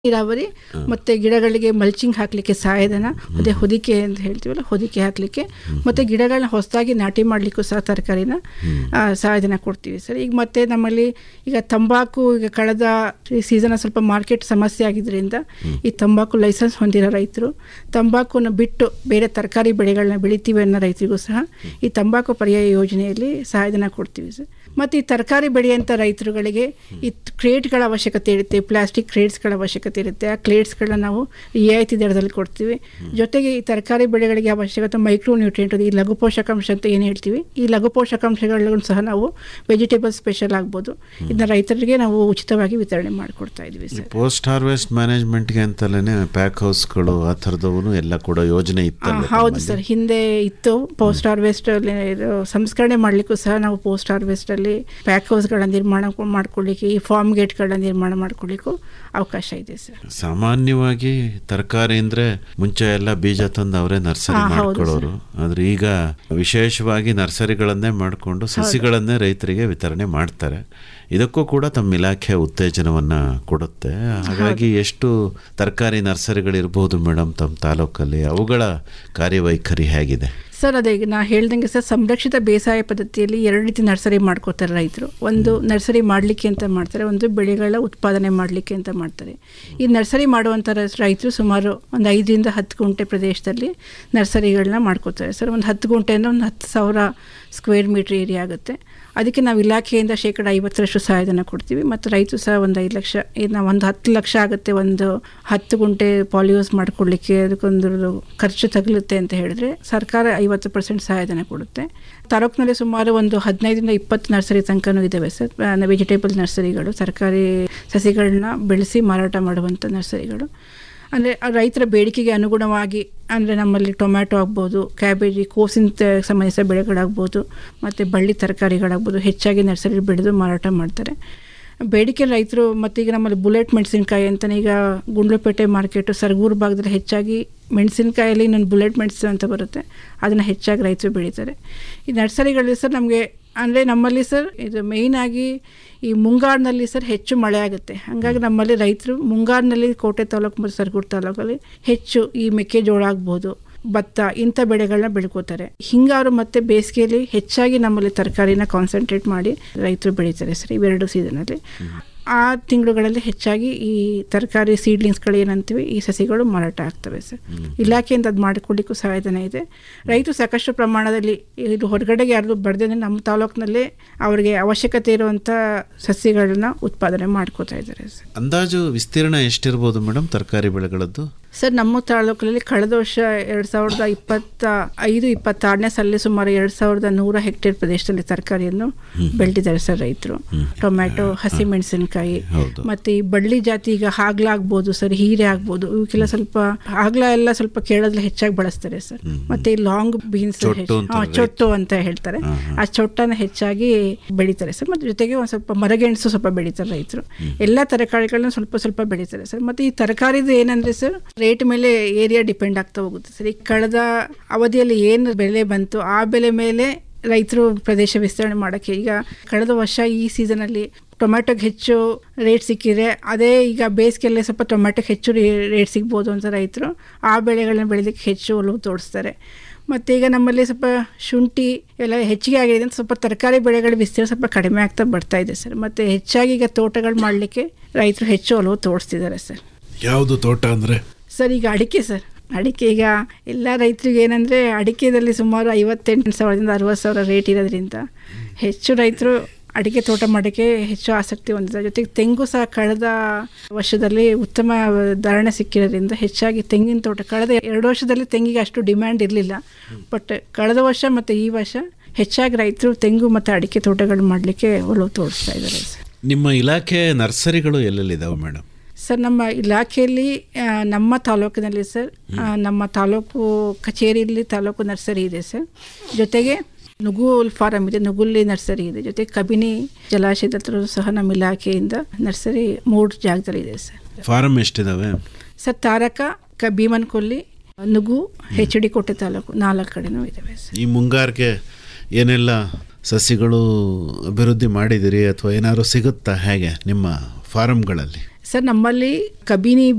ನೀರಾವರಿ ಮತ್ತೆ ಗಿಡಗಳಿಗೆ ಮಲ್ಚಿಂಗ್ ಹಾಕಲಿಕ್ಕೆ ಸಹಾಯಧನ ಮತ್ತೆ ಹೊದಿಕೆ ಅಂತ ಹೇಳ್ತೀವಲ್ಲ ಹೊದಿಕೆ ಹಾಕಲಿಕ್ಕೆ ಮತ್ತೆ ಗಿಡಗಳನ್ನ ಹೊಸದಾಗಿ ನಾಟಿ ಮಾಡಲಿಕ್ಕೂ ಸಹ ತರಕಾರಿನ ಆ, ಸಹಾಯಧನ ಕೊಡ್ತೀವಿ ಸರ್ ಈಗ ಮತ್ತೆ ನಮ್ಮಲ್ಲಿ ಈಗ ತಂಬಾಕು ಈಗ ಕಳೆದ ಸೀಸನ್ ಸ್ವಲ್ಪ ಮಾರ್ಕೆಟ್ ಸಮಸ್ಯೆ ಆಗಿದ್ದರಿಂದ ಈ ತಂಬಾಕು ಲೈಸೆನ್ಸ್ ಹೊಂದಿರೋ ರೈತರು ತಂಬಾಕುನ ಬಿಟ್ಟು ಬೇರೆ ತರಕಾರಿ ಬೆಳೆಗಳನ್ನ ಬೆಳಿತೀವಿ ಅನ್ನೋ ರೈತರಿಗೂ ಸಹ ಈ ತಂಬಾಕು ಪರ್ಯಾಯ ಯೋಜನೆಯಲ್ಲಿ ಸಹಾಯಧನ ಕೊಡ್ತೀವಿ ಸರ್ ಮತ್ತು ಈ ತರಕಾರಿ ಬೆಳೆಯಂಥ ರೈತರುಗಳಿಗೆ ಈ ಕ್ರೇಟ್ಗಳ ಅವಶ್ಯಕತೆ ಇರುತ್ತೆ ಪ್ಲಾಸ್ಟಿಕ್ ಕ್ರೇಟ್ಸ್ಗಳ ಅವಶ್ಯಕತೆ ಇರುತ್ತೆ ಆ ಕ್ರೇಟ್ಸ್ಗಳನ್ನ ನಾವು ರಿಯಾಯಿತಿ ದರದಲ್ಲಿ ಕೊಡ್ತೀವಿ ಜೊತೆಗೆ ಈ ತರಕಾರಿ ಬೆಳೆಗಳಿಗೆ ಅವಶ್ಯಕತೆ ಮೈಕ್ರೋ ನ್ಯೂಟ್ರಿಯೆಂಟ್ ಈ ಲಘು ಪೋಷಕಾಂಶ ಅಂತ ಏನು ಹೇಳ್ತೀವಿ ಈ ಲಘು ಪೋಷಕಾಂಶಗಳನ್ನು ಸಹ ನಾವು ವೆಜಿಟೇಬಲ್ ಸ್ಪೆಷಲ್ ಆಗ್ಬೋದು ಇದನ್ನ ರೈತರಿಗೆ ನಾವು ಉಚಿತವಾಗಿ ವಿತರಣೆ ಮಾಡಿಕೊಡ್ತಾ ಇದ್ವಿ ಸರ್ ಪೋಸ್ಟ್ ಹಾರ್ವೆಸ್ಟ್ ಮ್ಯಾನೇಜ್ಮೆಂಟ್ಗೆ ಅಂತಲೇ ಪ್ಯಾಕ್ ಹೌಸ್ಗಳು ಆ ಥರದವನು ಎಲ್ಲ ಕೂಡ ಯೋಜನೆ ಆ, ಇತ್ತಲ್ಲ ಹೌದು ತಮ್ಮಲ್ಲಿ? ಸರ್ ಹಿಂದೆ ಇತ್ತು ಪೋಸ್ಟ್ ಹಾರ್ವೆಸ್ಟ್ ಅಲ್ಲಿ ಇದು ಸಂಸ್ಕರಣೆ ಮಾಡಲಿಕ್ಕೂ ಸಹ ನಾವು ಪೋಸ್ಟ್ ಹಾರ್ವೆಸ್ಟ್ ಅಲ್ಲಿ ಪ್ಯಾಕ್ ಹೌಸ್ಗಳ ನಿರ್ಮಾಣ ಮಾಡ್ಕೊಳ್ಳಿಕ್ಕೆ ಈ ಫಾರ್ಮ್ ಗೇಟ್ಗಳ ನಿರ್ಮಾಣ ಮಾಡ್ಕೊಳ್ಳಿಕ್ಕೂ ಅವಕಾಶ ಇದೆ ಸರ್ ಸಾಮಾನ್ಯವಾಗಿ ತರಕಾರಿ ಅಂದ್ರೆ ಮುಂಚೆ ಎಲ್ಲ ಬೀಜ ತಂದು ಅವರೇ ನರ್ಸರಿ ಹಾ, ಹೌದು ಮಾಡ್ಕೊಳ್ಳೋರು ಆದ್ರೆ ಈಗ ವಿಶೇಷವಾಗಿ ನರ್ಸರಿಗಳನ್ನೇ ಮಾಡಿಕೊಂಡು ಸಸಿಗಳನ್ನೇ ರೈತರಿಗೆ ವಿತರಣೆ ಮಾಡ್ತಾರೆ ಇದಕ್ಕೂ ಕೂಡ ತಮ್ಮ ಇಲಾಖೆ ಉತ್ತೇಜನವನ್ನ ಕೊಡುತ್ತೆ ಹಾಗಾಗಿ ಎಷ್ಟು ತರಕಾರಿ ನರ್ಸರಿಗಳಿರ್ಬೋದು ಮೇಡಮ್ ತಮ್ಮ ತಾಲೂಕಲ್ಲಿ ಅವುಗಳ ಕಾರ್ಯವೈಖರಿ ಹೇಗಿದೆ ಸರ್ ಅದೇ ಈಗ ನಾ ಹೇಳ್ದಂಗೆ ಸರ್ ಸಂರಕ್ಷಿತ ಬೇಸಾಯ ಪದ್ಧತಿಯಲ್ಲಿ ಎರಡು ರೀತಿ ನರ್ಸರಿ ಮಾಡ್ಕೋತಾರೆ ರೈತರು ಒಂದು ನರ್ಸರಿ ಮಾಡಲಿಕ್ಕೆ ಅಂತ ಮಾಡ್ತಾರೆ ಒಂದು ಬೆಳೆಗಳ ಉತ್ಪಾದನೆ ಮಾಡಲಿಕ್ಕೆ ಅಂತ ಮಾಡ್ತಾರೆ ಈ ನರ್ಸರಿ ಮಾಡುವಂಥ ರೈಸ್- ರೈತರು ಸುಮಾರು ಒಂದು ಐದರಿಂದ ಹತ್ತು ಗುಂಟೆ ಪ್ರದೇಶದಲ್ಲಿ ನರ್ಸರಿಗಳನ್ನ ಮಾಡ್ಕೋತಾರೆ ಸರ್ ಒಂದು ಹತ್ತು ಗುಂಟೆ ಅಂದರೆ ಒಂದು ಹತ್ತು ಸಾವಿರ ಸ್ಕ್ವೇರ್ ಮೀಟ್ರ್ ಏರಿಯಾ ಆಗುತ್ತೆ ಅದಕ್ಕೆ ನಾವು ಇಲಾಖೆಯಿಂದ ಶೇಕಡ ಐವತ್ತರಷ್ಟು ಸಹಾಯಧನ ಕೊಡ್ತೀವಿ ಮತ್ತು ರೈತರು ಸಹ ಒಂದು ಐದು ಲಕ್ಷ ಈಗ ನಾವು ಒಂದು ಹತ್ತು ಲಕ್ಷ ಆಗುತ್ತೆ ಒಂದು ಹತ್ತು ಗುಂಟೆ ಪಾಲಿಯೂಸ್ ಮಾಡ್ಕೊಳ್ಳಿಕ್ಕೆ ಅದಕ್ಕೊಂದು ಖರ್ಚು ತಗಲುತ್ತೆ ಅಂತ ಹೇಳಿದ್ರೆ ಸರ್ಕಾರ ಐವತ್ತು ಪರ್ಸೆಂಟ್ ಸಹಾಯಧನ ಕೊಡುತ್ತೆ ತಾಲೂಕಿನಲ್ಲಿ ಸುಮಾರು ಒಂದು ಹದಿನೈದರಿಂದ ಇಪ್ಪತ್ತು ನರ್ಸರಿ ತನಕನೂ ಇದ್ದಾವೆ ಸರ್ ವೆಜಿಟೇಬಲ್ ನರ್ಸರಿಗಳು ತರಕಾರಿ ಸಸಿಗಳನ್ನ ಬೆಳೆಸಿ ಮಾರಾಟ ಮಾಡುವಂಥ ನರ್ಸರಿಗಳು ಅಂದರೆ ರೈತರ ಬೇಡಿಕೆಗೆ ಅನುಗುಣವಾಗಿ ಅಂದರೆ ನಮ್ಮಲ್ಲಿ ಟೊಮ್ಯಾಟೊ ಆಗ್ಬೋದು ಕ್ಯಾಬೇಜಿ ಕೋಸಿನ ತ- ಸಂಬಂಧಿಸಿದ ಬೆಳೆಗಳಾಗ್ಬೋದು ಮತ್ತು ಬಳ್ಳಿ ತರಕಾರಿಗಳಾಗ್ಬೋದು ಹೆಚ್ಚಾಗಿ ನರ್ಸರಿ ಬೆಳೆದು ಮಾರಾಟ ಮಾಡ್ತಾರೆ ಬೇಡಿಕೆ ರೈತರು ಮತ್ತು ಈಗ ನಮ್ಮಲ್ಲಿ ಬುಲೆಟ್ ಮೆಣಸಿನ್ಕಾಯಿ ಅಂತಲೇ ಈಗ ಗುಂಡ್ಲುಪೇಟೆ ಮಾರ್ಕೆಟು ಸರಗೂರು ಭಾಗದಲ್ಲಿ ಹೆಚ್ಚಾಗಿ ಮೆಣಸಿನ್ಕಾಯಲ್ಲಿ ಇನ್ನೊಂದು ಬುಲೆಟ್ ಮೆಣಸು ಅಂತ ಬರುತ್ತೆ ಅದನ್ನು ಹೆಚ್ಚಾಗಿ ರೈತರು ಬೆಳೀತಾರೆ ಈ ನರ್ಸರಿಗಳಲ್ಲಿ ಸರ್ ನಮಗೆ ಅಂದರೆ ನಮ್ಮಲ್ಲಿ ಸರ್ ಇದು ಮೇಯ್ನಾಗಿ ಈ ಮುಂಗಾರಿನಲ್ಲಿ ಸರ್ ಹೆಚ್ಚು ಮಳೆ ಆಗುತ್ತೆ ಹಾಗಾಗಿ ನಮ್ಮಲ್ಲಿ ರೈತರು ಮುಂಗಾರಿನಲ್ಲಿ ಕೋಟೆ ತಾಲೂಕು ಮತ್ತು ಸರಗೂರು ತಾಲೂಕಲ್ಲಿ ಹೆಚ್ಚು ಈ ಮೆಕ್ಕೆಜೋಳ ಆಗ್ಬೋದು ಭತ್ತ ಇಂಥ ಬೆಳೆಗಳನ್ನ ಬೆಳ್ಕೋತಾರೆ ಹಿಂಗಾರು ಮತ್ತು ಬೇಸಿಗೆಯಲ್ಲಿ ಹೆಚ್ಚಾಗಿ ನಮ್ಮಲ್ಲಿ ತರಕಾರಿನ ಕಾನ್ಸಂಟ್ರೇಟ್ ಮಾಡಿ ರೈತರು ಬೆಳೀತಾರೆ ಸರ್ ಇವೆರಡು ಸೀಸನಲ್ಲಿ ಆ ತಿಂಗಳುಗಳಲ್ಲಿ ಹೆಚ್ಚಾಗಿ ಈ ತರಕಾರಿ ಸೀಡ್ಲಿಂಗ್ಸ್ಗಳು ಏನಂತೀವಿ ಈ ಸಸಿಗಳು ಮಾರಾಟ ಆಗ್ತವೆ ಸರ್ ಇಲಾಖೆಯಿಂದ ಅದು ಮಾಡಿಕೊಳ್ಳಿಕ್ಕೂ ಸಹಾಯಧನ ಇದೆ ರೈತರು ಸಾಕಷ್ಟು ಪ್ರಮಾಣದಲ್ಲಿ ಇದು ಹೊರಗಡೆಗೆ ಯಾರು ಬರದೇ ನಮ್ಮ ತಾಲೂಕಿನಲ್ಲೇ ಅವರಿಗೆ ಅವಶ್ಯಕತೆ ಇರುವಂಥ ಸಸ್ಯಗಳನ್ನ ಉತ್ಪಾದನೆ ಮಾಡ್ಕೋತಾ ಇದ್ದಾರೆ ಸರ್ ಅಂದಾಜು ವಿಸ್ತೀರ್ಣ ಎಷ್ಟಿರ್ಬೋದು ಮೇಡಮ್ ತರಕಾರಿ ಬೆಳೆಗಳದ್ದು ಸರ್ ನಮ್ಮ ತಾಲೂಕಿನಲ್ಲಿ ಕಳೆದ ವರ್ಷ ಎರಡು ಸಾವಿರದ ಇಪ್ಪತ್ತ ಐದು ಇಪ್ಪತ್ತಾರನೇ ಸಾಲಲ್ಲಿ ಸುಮಾರು ಎರಡು ಸಾವಿರದ ನೂರ ಹೆಕ್ಟೇರ್ ಪ್ರದೇಶದಲ್ಲಿ ತರಕಾರಿಯನ್ನು ಬೆಳೆದಿದ್ದಾರೆ ಸರ್ ರೈತರು ಟೊಮ್ಯಾಟೊ ಹಸಿಮೆಣಸಿನಕಾಯಿ ಹೌದು. ಮತ್ತೆ ಈ ಬಳ್ಳಿ ಜಾತಿ ಈಗ ಹಾಗ್ಲ ಆಗ್ಬೋದು ಸರ್ ಹೀರೆ ಆಗ್ಬೋದು ಇವಕ್ಕೆಲ್ಲ ಸ್ವಲ್ಪ ಹಾಗ್ಲ ಎಲ್ಲ ಸ್ವಲ್ಪ ಕೇಳೋದ್ರಲ್ಲಿ ಹೆಚ್ಚಾಗಿ ಬಳಸ್ತಾರೆ ಸರ್ ಮತ್ತೆ ಈ ಲಾಂಗ್ ಬೀನ್ಸ್ ಚೊಟ್ಟು ಅಂತಾರೆ ಚೊಟ್ಟು ಅಂತ ಹೇಳ್ತಾರೆ ಆ ಚೊಟ್ಟನ ಹೆಚ್ಚಾಗಿ ಬೆಳೀತಾರೆ ಸರ್ ಮತ್ತೆ ಜೊತೆಗೆ ಒಂದು ಸ್ವಲ್ಪ ಮರಗೆಣಸು ಸ್ವಲ್ಪ ಬೆಳೀತಾರೆ ರೈತರು ಎಲ್ಲ ತರಕಾರಿಗಳನ್ನ ಸ್ವಲ್ಪ ಸ್ವಲ್ಪ ಬೆಳೀತಾರೆ ಸರ್ ಮತ್ತೆ ಈ ತರಕಾರಿದು ಏನಂದ್ರೆ ಸರ್ ರೇಟ್ ಮೇಲೆ ಏರಿಯಾ ಡಿಪೆಂಡ್ ಆಗ್ತಾ ಹೋಗುತ್ತೆ ಸರ್ ಈ ಕಳೆದ ಅವಧಿಯಲ್ಲಿ ಏನು ಬೆಲೆ ಬಂತು ಆ ಬೆಲೆ ಮೇಲೆ ರೈತರು ಪ್ರದೇಶ ವಿಸ್ತರಣೆ ಮಾಡೋಕ್ಕೆ ಈಗ ಕಳೆದ ವರ್ಷ ಈ ಸೀಸನಲ್ಲಿ ಟೊಮ್ಯಾಟೊಗೆ ಹೆಚ್ಚು ರೇಟ್ ಸಿಕ್ಕಿದೆ ಅದೇ ಈಗ ಬೇಸಿಗೆಯಲ್ಲೇ ಸ್ವಲ್ಪ ಟೊಮ್ಯಾಟೊಗೆ ಹೆಚ್ಚು ರೇಟ್ ಸಿಗ್ಬೋದು ಅಂತ ರೈತರು ಆ ಬೆಳೆಗಳನ್ನ ಬೆಳೆದಕ್ಕೆ ಹೆಚ್ಚು ಒಲವು ತೋರಿಸ್ತಾರೆ ಮತ್ತು ಈಗ ನಮ್ಮಲ್ಲಿ ಸ್ವಲ್ಪ ಶುಂಠಿ ಎಲ್ಲ ಹೆಚ್ಚಿಗೆ ಆಗಿದೆ ಅಂತ ಸ್ವಲ್ಪ ತರಕಾರಿ ಬೆಳೆಗಳ ವಿಸ್ತೀರ್ಣ ಸ್ವಲ್ಪ ಕಡಿಮೆ ಆಗ್ತಾ ಬರ್ತಾ ಇದೆ ಸರ್ ಮತ್ತು ಹೆಚ್ಚಾಗಿ ಈಗ ತೋಟಗಳು ಮಾಡಲಿಕ್ಕೆ ರೈತರು ಹೆಚ್ಚು ಒಲವು ತೋರಿಸ್ತಿದ್ದಾರೆ ಸರ್ ಯಾವುದು ತೋಟ ಅಂದರೆ ಸರ್ ಈಗ ಅಡಿಕೆ ಸರ್ ಅಡಿಕೆ ಈಗ ಎಲ್ಲ ರೈತರಿಗೆ ಏನಂದರೆ ಅಡಿಕೆದಲ್ಲಿ ಸುಮಾರು ಐವತ್ತೆಂಟು ಸಾವಿರದಿಂದ ಅರವತ್ತು ಸಾವಿರ ರೇಟ್ ಇರೋದ್ರಿಂದ ಹೆಚ್ಚು ರೈತರು ಅಡಿಕೆ ತೋಟ ಮಾಡೋಕ್ಕೆ ಹೆಚ್ಚು ಆಸಕ್ತಿ ಹೊಂದಿದ್ದಾರೆ ಜೊತೆಗೆ ತೆಂಗು ಸಹ ಕಳೆದ ವರ್ಷದಲ್ಲಿ ಉತ್ತಮ ಧಾರಣೆ ಸಿಕ್ಕಿರೋದ್ರಿಂದ ಹೆಚ್ಚಾಗಿ ತೆಂಗಿನ ತೋಟ ಕಳೆದ ಎರಡು ವರ್ಷದಲ್ಲಿ ತೆಂಗಿಗೆ ಅಷ್ಟು ಡಿಮ್ಯಾಂಡ್ ಇರಲಿಲ್ಲ ಬಟ್ ಕಳೆದ ವರ್ಷ ಮತ್ತು ಈ ವರ್ಷ ಹೆಚ್ಚಾಗಿ ರೈತರು ತೆಂಗು ಮತ್ತು ಅಡಿಕೆ ತೋಟಗಳು ಮಾಡಲಿಕ್ಕೆ ಒಲವು ತೋರಿಸ್ತಾ ಇದ್ದಾರೆ ಸರ್ ನಿಮ್ಮ ಇಲಾಖೆ ನರ್ಸರಿಗಳು ಎಲ್ಲೆಲ್ಲಿದ್ದಾವೆ ಮೇಡಮ್ ಸರ್ ನಮ್ಮ ಇಲಾಖೆಯಲ್ಲಿ ಆ, ನಮ್ಮ ತಾಲೂಕಿನಲ್ಲಿ ಸರ್ ಆ, ನಮ್ಮ ತಾಲೂಕು ಕಚೇರಿಯಲ್ಲಿ ತಾಲೂಕು ನರ್ಸರಿ ಇದೆ ಸರ್ ಜೊತೆಗೆ ನುಗುಲ್ ಫಾರಂ ಇದೆ ನುಗುಲ್ಲಿ ನರ್ಸರಿ ಇದೆ ಜೊತೆಗೆ ಕಬಿನಿ ಜಲಾಶಯದ ಹತ್ರ ಸಹ ನಮ್ಮ ಇಲಾಖೆಯಿಂದ ನರ್ಸರಿ ಮೂರು ಜಾಗದಲ್ಲಿ ಇದೆ ಸರ್ ಫಾರಂ ಎಷ್ಟಿದಾವೆ ಸರ್ ತಾರಕ ಕ ಭೀಮನ್ಕೊಲ್ಲಿ ನುಗು ಹೆಚ್ ಡಿ ಕೋಟೆ ತಾಲೂಕು ನಾಲ್ಕು ಕಡೆನೂ ಇದ್ದಾವೆ ಸರ್ ಈ ಮುಂಗಾರಿಗೆ ಏನೆಲ್ಲ ಸಸಿಗಳು ಅಭಿವೃದ್ಧಿ ಮಾಡಿದಿರಿ ಅಥವಾ ಏನಾದ್ರು ಸಿಗುತ್ತಾ ಹೇಗೆ ನಿಮ್ಮ ಫಾರಂಗಳಲ್ಲಿ ಸರ್ ನಮ್ಮಲ್ಲಿ ಕಬಿನಿ